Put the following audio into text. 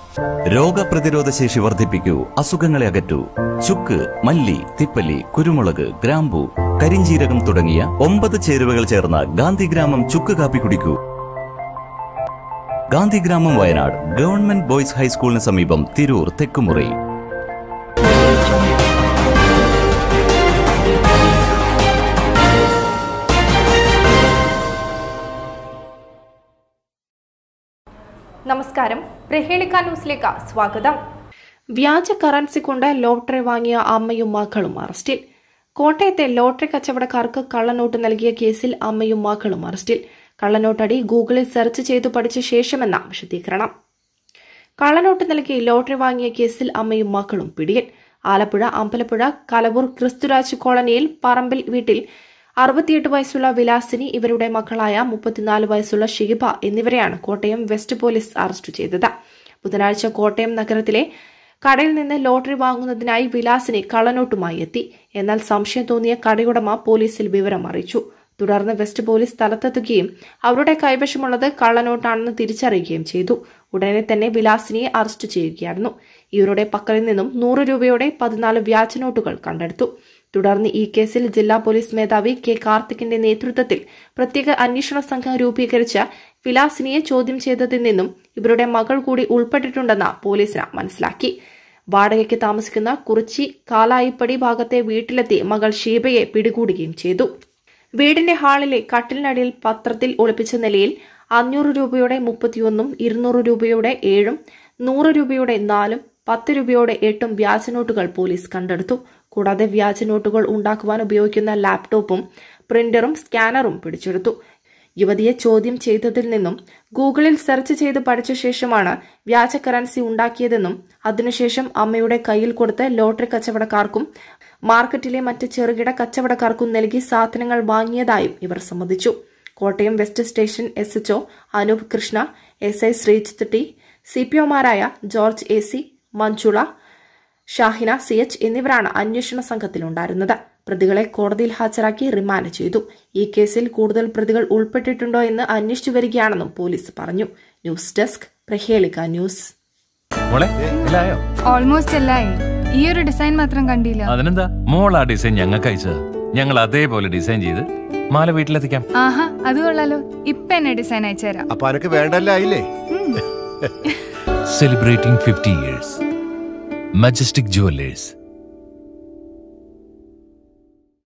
രോഗപ്രതിരോധ ശേഷി വർദ്ധിപ്പിക്കൂ അസുഖങ്ങളെ അകറ്റൂ ചുക്ക് മല്ലി തിപ്പല്ലി കുരുമുളക് ഗ്രാമ്പു കരിഞ്ചീരകം തുടങ്ങിയ ഒമ്പത് ചേരുവകൾ ചേർന്ന ഗാന്ധിഗ്രാമം ചുക്ക് കാപ്പി കുടിക്കൂ ഗാന്ധിഗ്രാമം വയനാട് ഗവൺമെന്റ് ബോയ്സ് ഹൈസ്കൂളിന് സമീപം തിരൂർ തെക്കുമുറി നമസ്കാരം പ്രഹേളിക്ക ന്യൂസിലേക്ക് സ്വാഗതം വ്യാജ കറൻസി കൊണ്ട് ലോട്ടറി വാങ്ങിയ അമ്മയും മക്കളും അറസ്റ്റിൽ കോട്ടയത്തെ ലോട്ടറി കച്ചവടക്കാർക്ക് കള്ളനോട്ട് നൽകിയ കേസിൽ അമ്മയും മക്കളും അറസ്റ്റിൽ കള്ളനോട്ടടി ഗൂഗിളിൽ സെർച്ച് ചെയ്തു പഠിച്ച ശേഷമെന്ന വിശദീകരണം കള്ളനോട്ട് നൽകി ലോട്ടറി വാങ്ങിയ കേസിൽ അമ്മയും മക്കളും പിടിയിൽ ആലപ്പുഴ അമ്പലപ്പുഴ കലവൂർ ക്രിസ്തുരാജ് കോളനിയിൽ പറമ്പിൽ വീട്ടിൽ അറുപത്തിയെട്ട് വയസ്സുള്ള വിലാസിനി ഇവരുടെ മക്കളായ മുപ്പത്തിനാല് വയസ്സുള്ള ഷിഹിബ എന്നിവരെയാണ് കോട്ടയം വെസ്റ്റ് പോലീസ് അറസ്റ്റ് ചെയ്തത് ബുധനാഴ്ച കോട്ടയം നഗരത്തിലെ കടയിൽ നിന്ന് ലോട്ടറി വാങ്ങുന്നതിനായി വിലാസിനി കള്ളനോട്ടുമായി എത്തി എന്നാൽ സംശയം തോന്നിയ കടയുടമ പോലീസിൽ വിവരം അറിയിച്ചു തുടർന്ന് വെസ്റ്റ് പോലീസ് സ്ഥലത്തെത്തുകയും അവരുടെ കൈവശമുള്ളത് കള്ളനോട്ടാണെന്ന് തിരിച്ചറിയുകയും ചെയ്തു ഉടനെ തന്നെ വിലാസിനിയെ അറസ്റ്റ് ചെയ്യുകയായിരുന്നു ഇവരുടെ പക്കലിൽ നിന്നും നൂറ് രൂപയുടെ പതിനാല് വ്യാജ നോട്ടുകൾ കണ്ടെടുത്തു തുടർന്ന് ഈ കേസിൽ ജില്ലാ പോലീസ് മേധാവി കെ കാർത്തിക്കിന്റെ നേതൃത്വത്തിൽ പ്രത്യേക അന്വേഷണ സംഘം രൂപീകരിച്ച വിലാസിനിയെ ചോദ്യം ചെയ്തതിൽ നിന്നും ഇവരുടെ മകൾ കൂടി ഉൾപ്പെട്ടിട്ടുണ്ടെന്ന് പോലീസിന് മനസ്സിലാക്കി വാടകയ്ക്ക് താമസിക്കുന്ന കുറിച്ചി കാലായിപ്പടി ഭാഗത്തെ വീട്ടിലെത്തി മകൾ ഷീബയെ പിടികൂടുകയും ചെയ്തു വീടിന്റെ ഹാളിലെ കട്ടിലിനടിയിൽ പത്രത്തിൽ ഒളിപ്പിച്ച നിലയിൽ അഞ്ഞൂറ് രൂപയുടെ മുപ്പത്തിയൊന്നും ഇരുന്നൂറ് രൂപയുടെ ഏഴും നൂറ് രൂപയുടെ നാലും പത്ത് രൂപയുടെ എട്ടും വ്യാജനോട്ടുകൾ പോലീസ് കണ്ടെടുത്തു കൂടാതെ വ്യാജനോട്ടുകൾ ഉണ്ടാക്കുവാൻ ഉപയോഗിക്കുന്ന ലാപ്ടോപ്പും പ്രിന്ററും സ്കാനറും പിടിച്ചെടുത്തു യുവതിയെ ചോദ്യം ചെയ്തതിൽ നിന്നും ഗൂഗിളിൽ സെർച്ച് ചെയ്ത് പഠിച്ച ശേഷമാണ് വ്യാജ കറൻസി ഉണ്ടാക്കിയതെന്നും അതിനുശേഷം അമ്മയുടെ കയ്യിൽ കൊടുത്ത് ലോട്ടറി കച്ചവടക്കാർക്കും മാർക്കറ്റിലെ മറ്റ് ചെറുകിട കച്ചവടക്കാർക്കും നൽകി സാധനങ്ങൾ വാങ്ങിയതായും ഇവർ സമ്മതിച്ചു Kottayam west station S H O Anoop Krishna S I Sreejith T C P ഒമാരായ George A C Manjula Shahina C H എന്നിവരാണ് അന്വേഷണ സംഘത്തിലുണ്ടായിരുന്നത് പ്രതികളെ കോടതിയിൽ ഹാജരാക്കി റിമാൻഡ് ചെയ്തു ഈ കേസിൽ കൂടുതൽ പ്രതികൾ ഉൾപ്പെട്ടിട്ടുണ്ടോ എന്ന് അന്വേഷിച്ചു വരികയാണെന്നും പോലീസ് പറഞ്ഞു ന്യൂസ് ഡെസ്ക് പ്രഹേളിക ന്യൂസ് മോളെ എല്ലായോ ഓൾമോസ്റ്റ് എല്ലായി ഈ ഒരു ഡിസൈൻ മാത്രം കണ്ടില്ല അതിനെന്താ മോൾ ആ ഡിസൈൻ ഞങ്ങൾക്ക് അയച്ചത് ഞങ്ങൾ അതേപോലെ ഡിസൈൻ ചെയ്ത് മാല വീട്ടിലെത്തിക്കാം ആഹാ അത് കൊള്ളാലോ ഇപ്പൊ എന്നെ ഡിസൈൻ അയച്ചുതരാം അപ്പൊ അനക്ക് വേണ്ടല്ല ആയില്ലേ celebrating fifty years Majestic jewellers